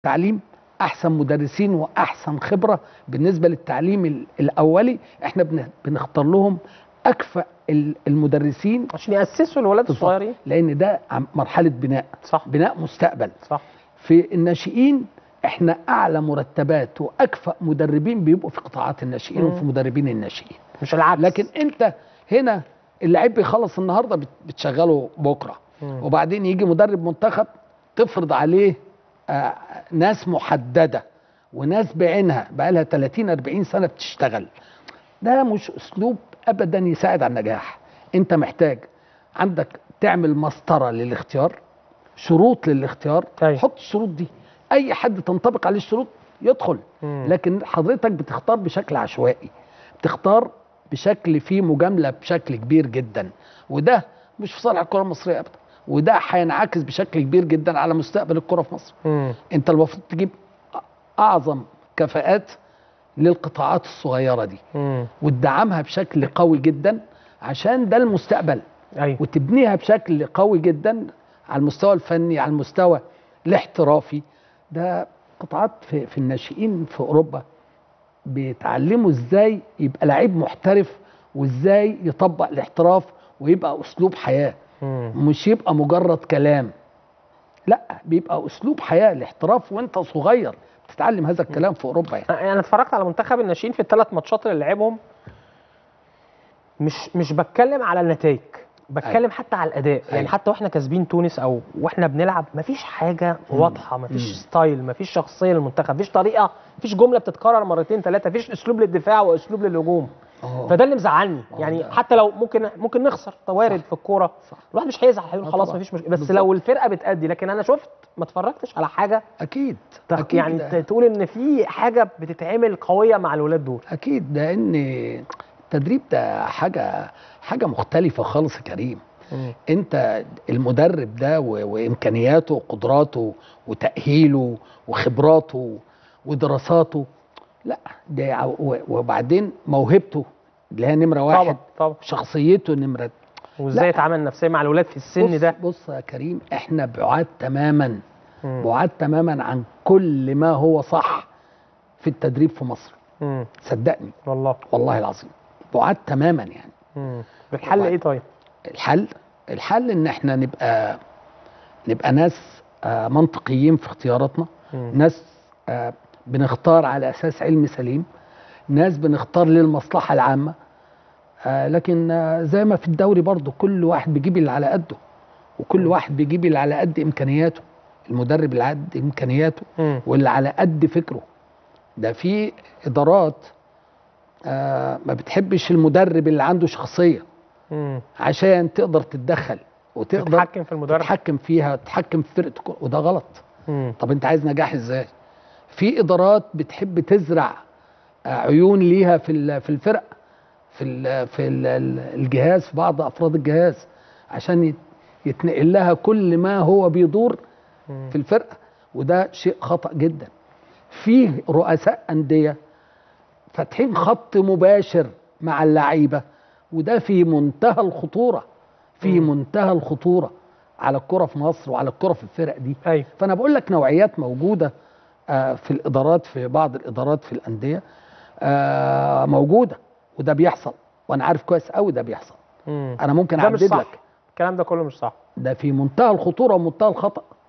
تعليم احسن مدرسين واحسن خبره بالنسبه للتعليم ال- الاولي احنا بن- بنختار لهم اكفأ ال- المدرسين عشان ياسسوا الولاد الصغيرين لان ده عم- مرحله بناء صح بناء مستقبل صح في الناشئين احنا اعلى مرتبات واكفأ مدربين بيبقوا في قطاعات الناشئين مم. وفي مدربين الناشئين مش العكس لكن انت هنا اللعيب بيخلص النهارده بت- بتشغله بكره مم. وبعدين يجي مدرب منتخب تفرض عليه آه، ناس محدده وناس بعينها بقى لها 30 40 سنه بتشتغل ده مش اسلوب ابدا يساعد على النجاح انت محتاج عندك تعمل مسطره للاختيار شروط للاختيار أيوة. حط الشروط دي اي حد تنطبق عليه الشروط يدخل مم. لكن حضرتك بتختار بشكل عشوائي بتختار بشكل فيه مجامله بشكل كبير جدا وده مش في صالح الكره المصريه ابدا وده هينعكس بشكل كبير جدا على مستقبل الكره في مصر مم. انت المفروض تجيب اعظم كفاءات للقطاعات الصغيره دي مم. وتدعمها بشكل قوي جدا عشان ده المستقبل ايوه وتبنيها بشكل قوي جدا على المستوى الفني على المستوى الاحترافي ده قطاعات في, في الناشئين في اوروبا بيتعلموا ازاي يبقى لعيب محترف وازاي يطبق الاحتراف ويبقى اسلوب حياه مم. مش يبقى مجرد كلام لا بيبقى اسلوب حياه الاحتراف وانت صغير بتتعلم هذا الكلام في اوروبا يعني انا اتفرجت على منتخب الناشئين في الثلاث ماتشات اللي لعبهم مش مش بتكلم على النتائج بتكلم أيوة. حتى على الاداء يعني أيوة. حتى واحنا كاسبين تونس او واحنا بنلعب مفيش حاجه واضحه مفيش مم. ستايل مفيش شخصيه للمنتخب مفيش طريقه مفيش جمله بتتكرر مرتين ثلاثه مفيش اسلوب للدفاع واسلوب للهجوم أوه. فده اللي مزعلني آه، يعني ده- حتى لو ممكن ممكن نخسر ده وارد صح. في الكوره صح الواحد مش هيزعل هيقول آه خلاص طبعا. مفيش مشكله بس بالظبط. لو الفرقه بتأدي لكن انا شفت ما اتفرجتش على حاجه اكيد تخ- أكيد يعني ده- ت- تقول ان في حاجه بتتعمل قويه مع الولاد دول اكيد لان التدريب ده حاجه حاجه مختلفه خالص يا كريم انت المدرب ده و- وامكانياته وقدراته وتاهيله وخبراته ودراساته لا ده ع- و- وبعدين موهبته اللي هي نمره واحد طبعا طبعا شخصيته نمره وازاي لا. يتعامل نفسيا مع الولاد في السن بص ده بص يا كريم احنا بعاد تماما مم. بعاد تماما عن كل ما هو صح في التدريب في مصر مم. صدقني والله والله العظيم بعاد تماما يعني مم. الحل ايه طيب الحل الحل ان احنا نبقى نبقى ناس آه، منطقيين في اختياراتنا مم. ناس آه، بنختار على اساس علم سليم ناس بنختار للمصلحه العامه آه، لكن آه، زي ما في الدوري برضو كل واحد بيجيب اللي على قده وكل واحد بيجيب اللي على قد امكانياته المدرب اللي على قد امكانياته مم. واللي على قد فكره ده في ادارات آه، ما بتحبش المدرب اللي عنده شخصيه مم. عشان تقدر تتدخل وتقدر تتحكم في المدرب تتحكم فيها تتحكم في فرقه الكورة، وده غلط مم. طب انت عايز نجاح ازاي في ادارات بتحب تزرع آه، عيون ليها في ال- في الفرق في ال في ال الجهاز في بعض افراد الجهاز عشان يت- يتنقل لها كل ما هو بيدور مم. في الفرقه وده شيء خطا جدا فيه رؤساء انديه فاتحين خط مباشر مع اللعيبه وده في منتهى الخطوره في مم. منتهى الخطوره على الكره في مصر وعلى الكره في الفرق دي ايوه فانا بقول لك نوعيات موجوده آه، في الادارات في بعض الادارات في الانديه آه، موجوده وده بيحصل وانا عارف كويس قوي ده بيحصل مم. انا ممكن ده مش اعدد صح لك الكلام ده كله مش صح ده في منتهى الخطوره ومنتهى الخطا